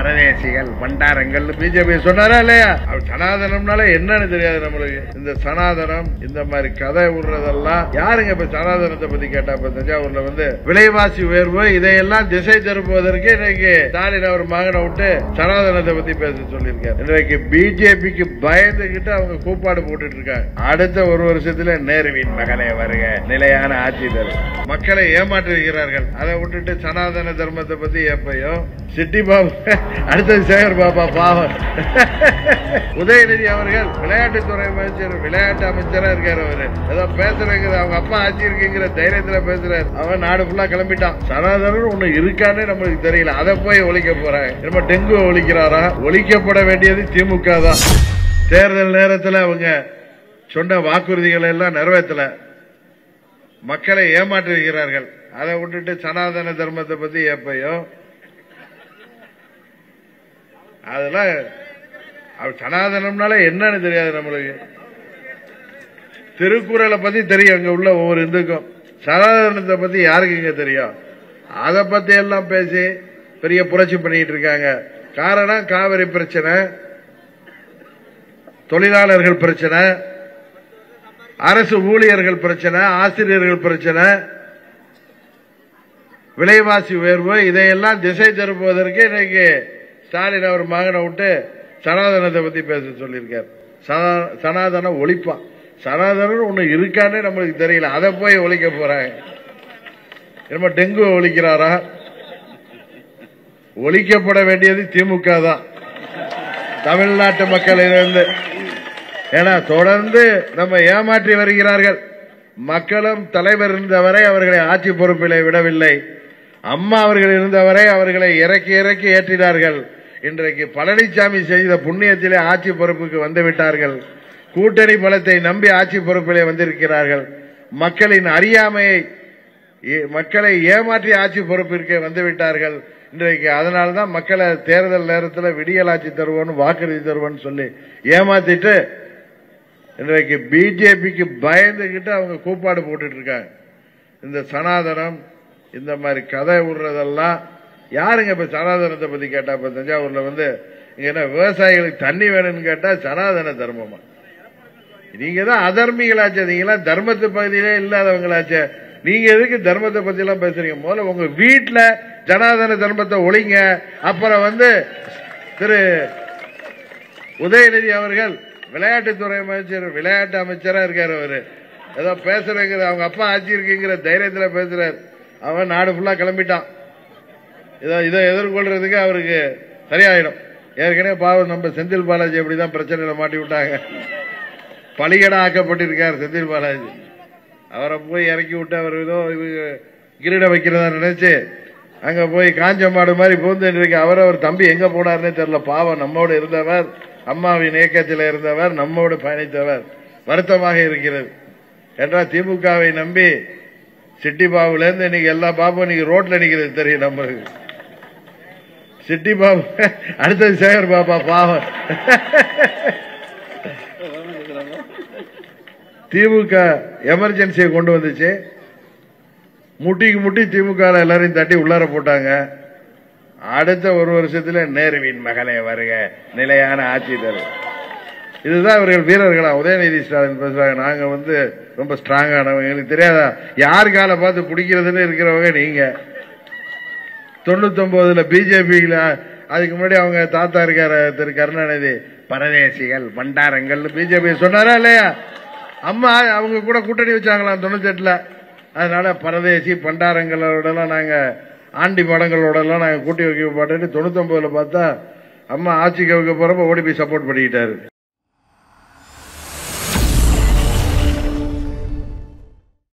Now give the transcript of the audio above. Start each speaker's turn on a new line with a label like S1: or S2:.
S1: பரதேசிகள் பண்டாரங்கள் BJP சொன்னாரா இல்லையா அவர் சனாதனம்னால என்னன்னு தெரியாது நம்மளுக்கு இந்த சனாதனம் இந்த மாதிரி கதை விடுறதெல்லாம் யாருங்க இப்ப சனாதனத்தை பத்தி கேட்டா இப்ப தஞ்சாவூர்ல வந்து விலைவாசி உயர்வு இதையெல்லாம் திசை திருப்புவதற்கு இன்னைக்கு ஸ்டாலின் அவர் மகனை விட்டு சனாதனத்தை பத்தி பேச சொல்லியிருக்காரு இன்றைக்கு பிஜேபிக்கு பயந்துகிட்டு அவங்க கூப்பாடு போட்டுட்டு இருக்காங்க அடுத்த ஒரு வருஷத்துல நேருவின் மகனே வருக நிலையான ஆட்சி தரும் மக்களை ஏமாற்றுகிறார்கள் அதை விட்டுட்டு சனாதன தர்மத்தை பத்தி எப்பயோ சிட்டி பாபு அடுத்தது சேகர் பாபா பாவம் உதயநிதி அவர்கள் விளையாட்டுத்துறை அமைச்சர் விளையாட்டு அமைச்சரா இருக்காரு அவரு ஏதோ பேசுறேங்கிற அவங்க அப்பா ஆட்சி இருக்குங்கிற தைரியத்துல பேசுறாரு அவன் நாடு ஃபுல்லா கிளம்பிட்டான் சனாதனம் ஒண்ணு இருக்கான்னு நம்மளுக்கு தெரியல அதை போய் ஒழிக்க போறாங்க நம்ம டெங்கு ஒழிக்கிறாரா ஒழிக்கப்பட வேண்டியது திமுக தான் தேர்தல் நேரத்தில் அவங்க சொன்ன வாக்குறுதிகளை எல்லாம் நிறைவேற்றல மக்களை ஏமாற்றுகிறார்கள் அதை விட்டுட்டு சனாதன தர்மத்தை பத்தி எப்பயோ அதெல்லாம் அவர் சனாதனம்னால என்னன்னு தெரியாது நம்மளுக்கு திருக்குறளை பத்தி தெரியும் அங்க உள்ள ஒவ்வொரு இந்துக்கும் சனாதனத்தை பத்தி யாருக்கு இங்க தெரியும் அதை பத்தி எல்லாம் பேசி பெரிய புரட்சி பண்ணிட்டு இருக்காங்க காரணம் காவிரி பிரச்சனை தொழிலாளர்கள் பிரச்சனை அரசு ஊழியர்கள் பிரச்சனை ஆசிரியர்கள் பிரச்சனை விலைவாசி உயர்வு இதையெல்லாம் திசை திருப்புவதற்கு இன்னைக்கு ஸ்டாலின் அவர் மகனை விட்டு சனாதனத்தை பத்தி பேச சொல்லியிருக்கார் சனா- சனாதன ஒழிப்பான் சனாதனம் ஒண்ணு இருக்கான்னு நம்மளுக்கு தெரியல அதை போய் ஒழிக்க போறாங்க நம்ம டெங்கு ஒழிக்கிறாரா ஒழிக்கப்பட வேண்டியது திமுக தான் தமிழ்நாட்டு மக்களிலிருந்து ஏன்னா தொடர்ந்து நம்ம ஏமாற்றி வருகிறார்கள் மக்களும் தலைவர் இருந்தவரை அவர்களை ஆட்சி பொறுப்பிலே விடவில்லை அம்மா அவர்கள் இருந்தவரை அவர்களை இறக்கி இறக்கி ஏற்றினார்கள் இன்றைக்கு பழனிசாமி செய்த புண்ணியத்திலே ஆட்சி பொறுப்புக்கு வந்து விட்டார்கள் கூட்டணி பலத்தை நம்பி ஆட்சி பொறுப்பிலே வந்திருக்கிறார்கள் மக்களின் அறியாமையை ஏ- மக்களை ஏமாற்றி ஆட்சி பொறுப்பிற்கு வந்து விட்டார்கள் இன்றைக்கு அதனால்தான் மக்களை தேர்தல் நேரத்தில் விடியல் ஆட்சி தருவோன்னு வாக்குறுதி தருவோன்னு சொல்லி ஏமாத்திட்டு இன்றைக்கு பிஜேபிக்கு பயந்துகிட்டு அவங்க கூப்பாடு போட்டுட்டு இருக்காங்க இந்த சனாதனம் இந்த மாதிரி கதை விடுறதெல்லாம் யாருங்க இப்ப சனாதனத்தை பத்தி கேட்டா இப்ப தஞ்சாவூர்ல வந்து இங்க என்ன விவசாயிகளுக்கு தண்ணி வேணும்னு கேட்டா சனாதன தர்மமா நீங்க தான் அதர்மிகளாச்சே நீங்க எல்லாம் தர்மத்து பகுதியிலே இல்லாதவங்களாச்சே நீங்க எதுக்கு தர்மத்தை பத்தி எல்லாம் பேசுறீங்க முதல்ல உங்க வீட்டுல ஜனாதன தர்மத்தை ஒழிங்க அப்புறம் வந்து திரு உதயநிதி அவர்கள் விளையாட்டுத்துறை அமைச்சர் விளையாட்டு அமைச்சரா இருக்காரு அவரு ஏதோ பேசுறேங்கிற அவங்க அப்பா ஆட்சி இருக்குங்கிற தைரியத்துல பேசுறாரு அவன் நாடு ஃபுல்லா கிளம்பிட்டான் இதை இதை எதிர்கொள்றதுக்கு அவருக்கு சரியாயிடும் ஏற்கனவே பாவம் நம்ம செந்தில் பாலாஜி அப்படிதான் பிரச்சனையில மாட்டி விட்டாங்க பலிகடா ஆக்கப்பட்டிருக்கார் செந்தில் பாலாஜி அவரை போய் இறக்கி விட்டு அவர் ஏதோ இவங்க கிரீட வைக்கிறதா நினைச்சு அங்க போய் காஞ்ச மாடு மாதிரி பூந்து இருக்கு அவர் அவர் தம்பி எங்க போனார்னே தெரியல பாவம் நம்மோடு இருந்தவர் அம்மாவின் இயக்கத்தில் இருந்தவர் நம்மோடு பயணித்தவர் வருத்தமாக இருக்கிறது என்றால் திமுகவை நம்பி சிட்டி பாபுல இருந்து இன்னைக்கு எல்லா பாபும் இன்னைக்கு ரோட்ல நிக்கிறது தெரியும் நம்மளுக்கு சிட்டி பாபு அடுத்தது சேகர் பாபா பாவம் திமுக எமர்ஜென்சியை கொண்டு வந்துச்சு முட்டிக்கு முட்டி திமுக ல எல்லாரையும் தட்டி உள்ளார போட்டாங்க அடுத்த ஒரு வருஷத்துல நேருவின் மகனே வருக நிலையான ஆட்சி தரும் இதுதான் இவர்கள் வீரர்களா உதயநிதி ஸ்டாலின் பேசுறாங்க நாங்க வந்து ரொம்ப ஸ்ட்ராங்கானவங்க எங்களுக்கு தெரியாதா யார் காலை பார்த்து பிடிக்கிறதுன்னு இருக்கிறவங்க நீங்க தொண்ணூத்தொன்பதுல பிஜேபியில அதுக்கு முன்னாடி அவங்க தாத்தா இருக்காரு திரு கருணாநிதி பரதேசிகள் பண்டாரங்கள் பிஜேபி சொன்னாரா இல்லையா அம்மா அவங்க கூட கூட்டணி வச்சாங்களாம் தொண்ணூத்தி எட்டுல அதனால பரதேசி பண்டாரங்களோட எல்லாம் நாங்க ஆண்டி மடங்களோட எல்லாம் நாங்க கூட்டி வைக்க மாட்டேன்னு தொண்ணூத்தி ஒன்பதுல பார்த்தா அம்மா ஆட்சிக்கு வைக்க போறப்ப ஓடி போய் சப்போர்ட் பண்ணிக்கிட்டாரு